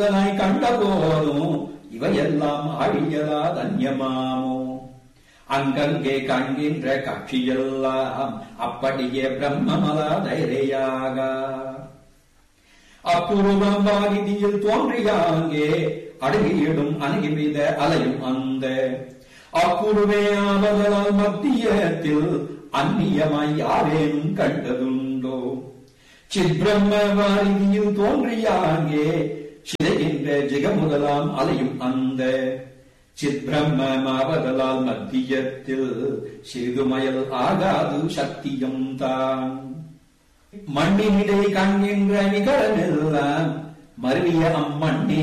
இதனாய் கண்ட போதும் இவையெல்லாம் அழியலா தன்யமாமோ அங்கங்கே காண்கின்ற காட்சியெல்லாம் அப்படியே பிரம்மமலா தைரையாக அப்புருவம் வாரிதியில் தோன்றியாங்கே அடங்கியிடும் அணுகிவித அலையும் அந்த அப்புருவே ஆவதலால் மத்தியத்தில் அந்நியமாய் யாரேனும் கண்டதுண்டோ சித்பிரம்ம வாரிதியில் தோன்றியாங்கே சிதைகின்ற ஜெகமுதலாம் அலையும் அந்த சித்பிரம்மமாவதலால் மத்தியத்தில் சிறிதுமயல் ஆகாது சத்தியம் தான் மண்ணினிடை காண்கின்ற நிகழமெல்லாம் மருவிய அம்மண்ணே